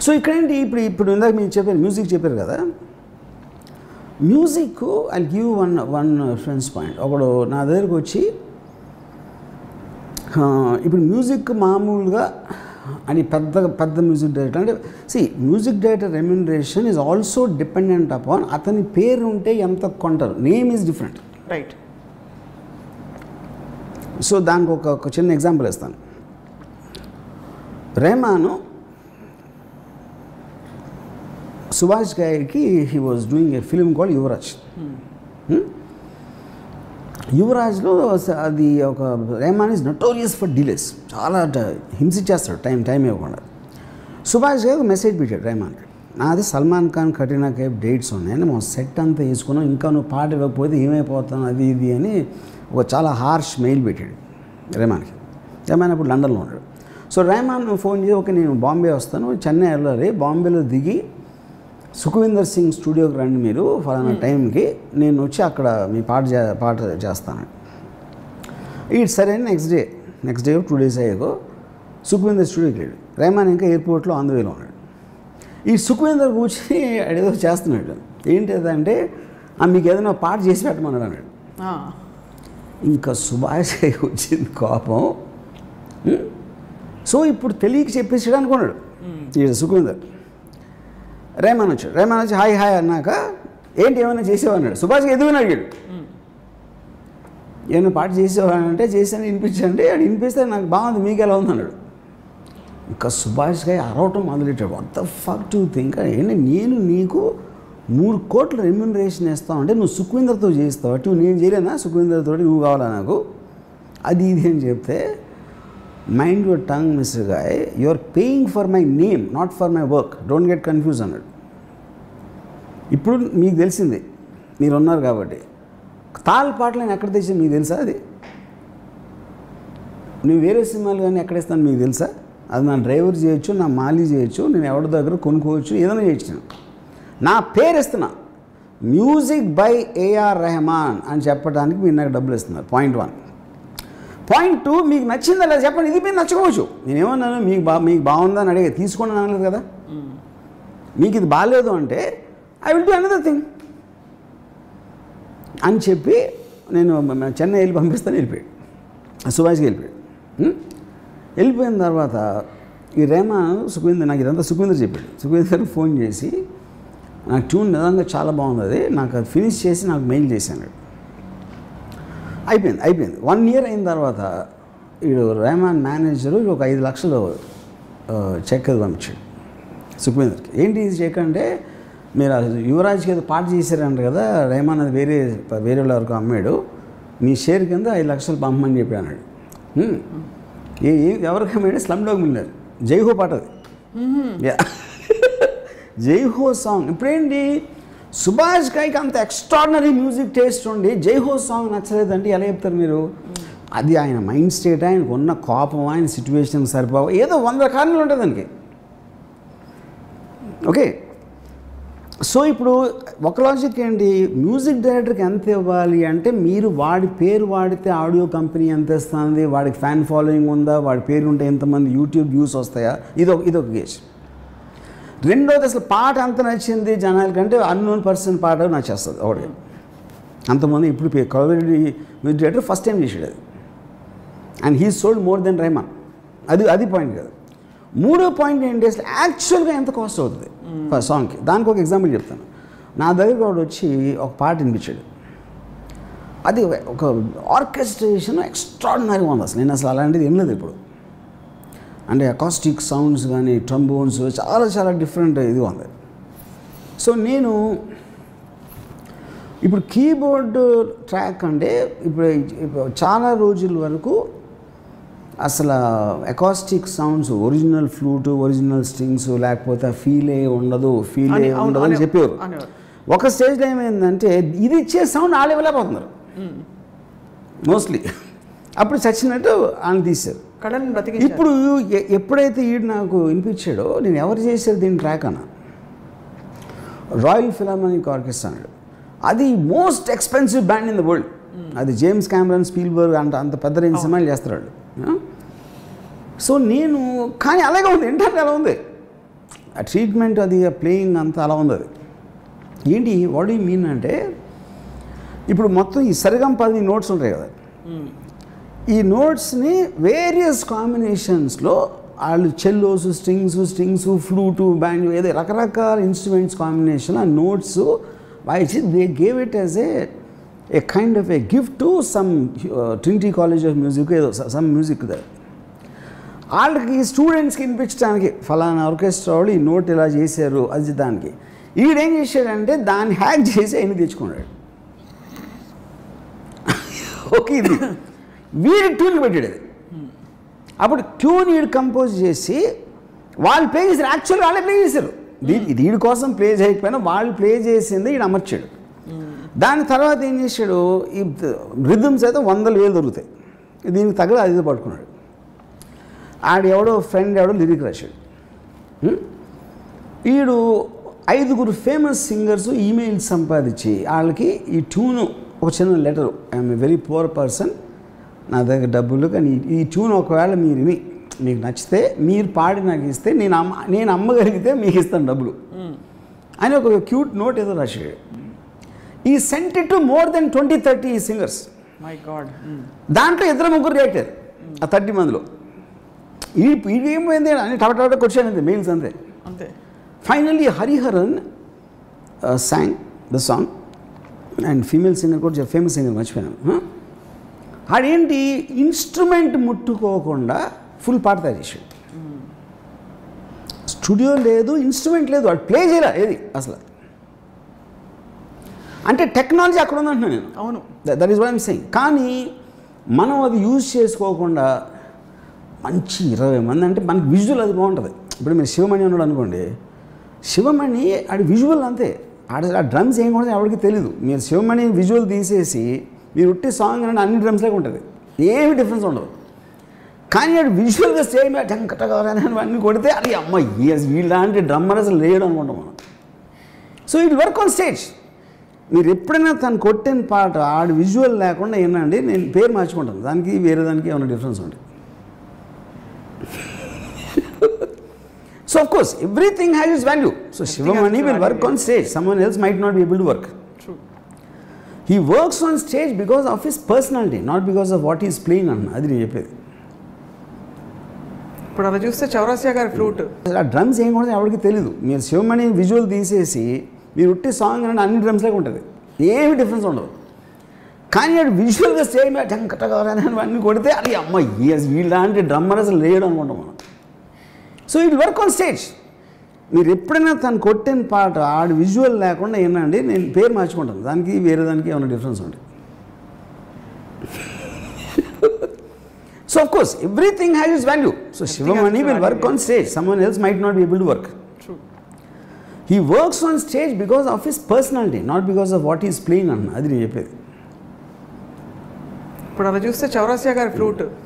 So ఇక్కడేంటి ఇప్పుడు ఇప్పుడు ఇందాక మీరు చెప్పారు మ్యూజిక్ చెప్పారు కదా music I give one one friends point ఒకడు నా దగ్గరకు వచ్చి ఆ, ఇప్పుడు మ్యూజిక్ మామూలుగా అని పెద్ద పెద్ద మ్యూజిక్ డైరెక్టర్ అంటే see music director remuneration is also dependent upon అతని పేరు ఉంటే ఎంత కొంటారు name is different right so దానికి ఒక ఒక చిన్న ఎగ్జాంపుల్ ఇస్తాను రెహమాను సుభాష్ గారికి he was doing a film call Yuvraj Hmm? యువరాజ్లో స- అది ఒక Rahman is notorious for delays చాలా ట- హింసించేస్తాడు టైం టైం ఇవ్వకుండా సుభాష్ గారు మెసేజ్ పెట్టాడు రెహమాన్కి నాది సల్మాన్ ఖాన్ కటీనా కైఫ్ డేట్స్ ఉన్నాయి మా సెట్ అంతా వేసుకున్నాం ఇంకా నువ్వు పాట ఇవ్వకపోతే ఏమైపోతాను అది ఇది అని ఒక చాలా హార్ష్ మెయిల్ పెట్టాడు రెహమాన్కి రెహమాన్ అప్పుడు లండన్లో ఉన్నాడు సో రెహమాన్ ఫోన్ చేసి ఓకే నేను బాంబే వస్తాను చెన్నై వెళ్ళాలి బాంబేలో దిగి సుఖవిందర్ సింగ్ స్టూడియోకి రండి మీరు ఫలానా టైంకి నేను వచ్చి అక్కడ మీ పాట చే పాట చేస్తాను ఈ సరే next day next day two days అయ్యాకో సుఖవిందర్ స్టూడియోకి వెళ్ళాడు రెహమాన్ ఇంకా ఎయిర్పోర్ట్లో ఆన్ ద వేలో ఉన్నాడు ఈ సుఖవిందర్ కూర్చొని ఏదో చేస్తున్నాడు ఏంటి అదంటే "ఆ, మీకు ఏదైనా పాట చేసి పెట్టమన్నాడు అన్నాడు ఇంకా సుభాష్ వచ్చింది కోపం ఉం? సో ఇప్పుడు తెలియక చెప్పేసాడు అనుకున్నాడు ఈ సుఖవిందర్ రేమాన్ వచ్చాడు రేమాన్ వచ్చి హాయ్ హాయ్ అన్నాక ఏంటి ఏమైనా చేసేవా అన్నాడు సుభాష్ ఎదుగుని అడిగాడు ఏమైనా పాట చేసేవా అంటే చేశాను వినిపించండి అది వినిపిస్తే నాకు బాగుంది మీకు ఎలా ఉంది అన్నాడు ఇంకా సుభాష్ గారి అరవటం మొదలెట్టాడు what the fuck to think ఏంటి నేను నీకు మూడు కోట్ల రెమ్యునరేషన్ ఇస్తావు అంటే నువ్వు సుఖ్వీందర్తో చేస్తావు అటు నేను చేయలేనా సుఖ్వీందర్తో నువ్వు కావాలా నాకు అది ఇది అని చెప్తే mind your tongue mister guy you are paying for my name not for my work don't get confuse అన్నాడు ఇప్పుడు మీకు తెలిసింది మీరు ఉన్నారు కాబట్టి తాళ పాటలు నేను ఎక్కడ తెచ్చి మీకు తెలుసా అది నువ్వు వేరే సినిమాలు కానీ ఎక్కడ ఇస్తాను మీకు తెలుసా అది నా డ్రైవర్ చేయొచ్చు నా మాలీ చేయొచ్చు నేను ఎవరి దగ్గర కొనుక్కోవచ్చు ఏదైనా చేయొచ్చు నేను. నా పేరు ఇస్తున్నా మ్యూజిక్ బై ఏఆర్ రెహమాన్ అని చెప్పడానికి మీరు నాకు డబ్బులు ఇస్తున్నారు పాయింట్ వన్ పాయింట్ టూ మీకు నచ్చిందా లేదా చెప్పండి ఇది మీరు నచ్చుకోవచ్చు నేనేమన్నాను మీకు బా మీకు బాగుందా అని అడిగే తీసుకోండి అని అనలేదు కదా మీకు ఇది బాగాలేదు అంటే I will do another thing అని చెప్పి నేను మ- చెన్నై వెళ్ళి పంపిస్తాను వెళ్ళిపోయాడు సుభాష్కి వెళ్ళిపోయాడు ఉం? వెళ్ళిపోయిన తర్వాత ఈ రేమా సుఖవీందర్ నాకు ఇదంతా సుఖవీందర్ చెప్పాడు సుఖవీందర్ ఫోన్ చేసి నాకు ట్యూన్ నిజంగా చాలా బాగుంది అది నాకు అది ఫినిష్ చేసి నాకు మెయిల్ చేశాను అయిపోయింది అయిపోయింది వన్ ఇయర్ అయిన తర్వాత వీడు రెహమాన్ మేనేజరు ఒక ఐదు లక్షలు ఆ, చెక్ అది పంపించాడు సుఖ్వీందర్కి ఏంటి ఇది చెక్ అంటే మీరు ఆ యువరాజ్కి ఏదో పాట చేశారంట కదా రెహమాన్ అది వేరే వేరే వాళ్ళ వరకు అమ్మాడు మీ షేర్ కింద ఐదు లక్షలు పంపమని చెప్పి అన్నాడు హ్మ్. ఏ ఏ- ఎవరికి అమ్మాడు స్లమ్ డాగ్ మిల్లారు జైహో పాట అది యా జైహో సాంగ్ ఇప్పుడేంటి సుభాష్ కైకి అంత ఎక్స్ట్రాడినరీ మ్యూజిక్ టేస్ట్ ఉండి జైహో సాంగ్ నచ్చలేదంటే ఎలా చెప్తారు మీరు అది ఆయన మైండ్ స్టేట్ ఆయనకు ఉన్న కోపం ఆయన సిచ్యువేషన్ సరిపోవ ఏదో వంద కారణాలు ఉంటుంది దానికి ఓకే సో ఇప్పుడు ఒక లాజిక్ ఏంటి మ్యూజిక్ డైరెక్టర్కి ఎంత ఇవ్వాలి అంటే మీరు వాడి పేరు వాడితే ఆడియో కంపెనీ ఎంత ఇస్తుంది వాడికి ఫ్యాన్ ఫాలోయింగ్ ఉందా వాడి పేరు ఉంటే ఎంతమంది యూట్యూబ్ వ్యూస్ వస్తాయా ఇదొక ఇదొక గేజ్ రెండోది అసలు పాట అంత నచ్చింది జనాలకంటే అన్నోన్ పర్సన్ పాట నచ్చేస్తుంది ఒకటి అంతమంది ఇప్పుడు పే కవరెడ్డి మ్యూజిక్ డైరెక్టర్ ఫస్ట్ టైం చేసాడు అది and he sold more than Rahman అది అది పాయింట్ కాదు మూడో పాయింట్ ఏంటి అసలు యాక్చువల్గా ఎంత కాస్ట్ అవుతుంది ఫర్ సాంగ్కి దానికి ఒక ఎగ్జాంపుల్ చెప్తాను నా దగ్గర వాడు వచ్చి ఒక పాట వినిపించాడు అది ఒక ఆర్కెస్ట్రేషన్ ఎక్స్ట్రాడినరీగా ఉంది అసలు నేను అసలు అలాంటిది ఏం లేదు ఇప్పుడు అంటే అకాస్టిక్ సౌండ్స్ కానీ ట్రంబోన్స్ చాలా చాలా డిఫరెంట్ ఇది ఉంది సో నేను ఇప్పుడు కీబోర్డ్ ట్రాక్ అంటే ఇప్పుడు ఇప్పుడు చాలా రోజుల వరకు అసలు acoustic sounds original flute original strings లేకపోతే ఫీలే ఉండదు ఫీలే అని- అవును, ఉండదు అని అనే- చెప్పేవారు అనేవారు. ఒక స్టేజ్లో ఏమైందంటే ఇది ఇచ్చే సౌండ్ ఆళ్ళు ఇవ్వలేకపోతున్నారు మోస్ట్లీ అప్పుడు చచ్చినట్టు ఆయన తీశారు కళను బ్రతికించారు ఇప్పుడు ఎ- ఎప్పుడైతే ఈడు నాకు వినిపించాడో నేను ఎవరు చేశారు దీని ట్రాక్ అన్న రాయల్ ఫిలామనిక్ ఆర్కెస్ట్రా అన్నాడు అది most expensive band in the world అది జేమ్స్ క్యామరన్ స్పీల్బర్గ్ అంత అంత పెద్ద రేంజ్ సినిమాలు చేస్తారు వాళ్ళు సో నేను కానీ అలాగే ఉంది ఏంటంటే అలా ఉంది ఆ ట్రీట్మెంట్ అది ప్లేయింగ్ అంతా అలా ఉంది అది ఏంటి వాట్ యూ మీన్ అంటే ఇప్పుడు మొత్తం ఈ సరిగం పది నోట్స్ ఉంటాయి కదా ఈ నోట్స్ని వేరియస్ కాంబినేషన్స్లో వాళ్ళు cellos strings strings flute band ఏదో రకరకాల ఇన్స్ట్రుమెంట్స్ కాంబినేషన్ ఆ notes voice they gave it as a a kind of a gift to some Trinity college of music ఏదో సమ్ మ్యూజిక్ ద వాళ్ళకి స్టూడెంట్స్కి వినిపించడానికి ఫలానా ఆర్కెస్ట్రా వాళ్ళు ఈ నోట్ ఇలా చేశారు అది దానికి ఈడేం చేశాడంటే దాన్ని హ్యాక్ చేసి ఆయన తెచ్చుకున్నాడు ఓకే ఇది వీడి ట్యూన్ పెట్టాడు అది అప్పుడు ట్యూన్ వీడు కంపోజ్ చేసి వాళ్ళు ప్లే చేశారు యాక్చువల్గా వాళ్ళే ప్లే చేశారు దీ- ఇది వీడి కోసం ప్లే చేయకపోయినా వాళ్ళు ప్లే చేసింది వీడు అమర్చాడు దాని తర్వాత ఏం చేశాడు ఈ రిథమ్స్ అయితే వందల వేలు దొరుకుతాయి దీనికి తగ్గ అది పట్టుకున్నాడు ఆడు ఎవడో ఫ్రెండ్ ఎవడో లిరిక్ రాశాడు హ్మ్? వీడు ఐదుగురు ఫేమస్ సింగర్స్ ఈమెయిల్స్ సంపాదించి వాళ్ళకి ఈ ట్యూన్ ఒక చిన్న letter I'm a very poor person నా దగ్గర డబ్బులు కానీ ఈ- ఈ ట్యూన్ ఒకవేళ మీరు విని మీకు నచ్చితే మీరు పాడి నాకు ఇస్తే నేను అమ్మ నేను అమ్మగలిగితే మీకు ఇస్తాను డబ్బులు అని ఒక క్యూట్ నోట్ ఏదో రాశాడు ఈ sent to more than twenty thirty singers my God దాంట్లో ఇద్దరు ముగ్గురు రియాక్ట్ అయ్యారు ఆ థర్టీ మందిలో ఈ ఇది ఏమైంది అని టప టపట కొట్టాను అంతే మెయిల్స్ అంతే అంతే finally Hariharan song the song and female singer కూడా ఫేమస్ సింగర్ మర్చిపోయాను huh? ఆడేంటి ఇన్స్ట్రుమెంట్ ముట్టుకోకుండా ఫుల్ పాట తయారు చేసాడు స్టూడియో లేదు ఇన్స్ట్రుమెంట్ లేదు వాడు ప్లే చేయలే ఏది అసలు అంటే టెక్నాలజీ అక్కడ ఉందంటున్నాను నేను అవును that is what I'm saying కానీ మనం అది యూజ్ చేసుకోకుండా మంచి ఇరవై మంది అంటే మనకి విజువల్ అది బాగుంటుంది ఇప్పుడు మీరు శివమణి ఉన్నాడు అనుకోండి శివమణి ఆడి విజువల్ అంతే ఆడ ఆ డ్రమ్స్ ఏం కూడా ఎవరికి తెలీదు మీరు శివమణి విజువల్ తీసేసి మీరు ఉట్టి సాంగ్ అంటే అన్ని డ్రమ్స్ లాగా ఉంటుంది ఏమి డిఫరెన్స్ ఉండదు కానీ ఆడు విజువల్గా సేమ్ అన్ని కొడితే అది అమ్మ ఎస్ వీళ్ళంటి డ్రమ్మర్ అసలు లేడు అనుకుంటాం మనం so it work on stage మీరు ఎప్పుడైనా తను కొట్టిన పాట ఆడు విజువల్ లేకుండా ఏంటండి నేను పేరు మార్చుకుంటాను దానికి వేరే దానికి ఏమైనా డిఫరెన్స్ ఉంటుంది so of course everything has its value so Sivamani its will work value, on stage someone else might not be able to work true he works on stage because of his personality not because of what is playing అన్న అది నేను చెప్పేది ఇప్పుడు అలా చూస్తే చౌరాసియా గారి flute అసలు ఆ డ్రమ్స్ ఏం కూడా ఎవరికి తెలీదు మీరు శివమణి విజువల్ తీసేసి మీరు ఉట్టి సాంగ్ అంటే అన్ని డ్రమ్స్ లాగా ఉంటుంది ఏమి డిఫరెన్స్ ఉండదు కానీ ఆడు విజువల్గా సేమ్ అన్ని కొడితే అది అమ్మ ఎస్ వీళ్ళంటి డ్రమ్మర్ అసలు లేడు అనుకుంటాం మనం so it work on stage మీరు ఎప్పుడైనా తను కొట్టిన పాట ఆడు విజువల్ లేకుండా ఏంటండి నేను పేరు మార్చుకుంటాను దానికి వేరే దానికి ఏమైనా డిఫరెన్స్ ఉంటుంది so of course everything has its value so Sivamani will work on stage someone else might not be able to work true he works on stage because of his personality not because of what is playing అన్న అది నేను చెప్పేది ఇప్పుడు అలా చూస్తే చౌరాసియా గారి flute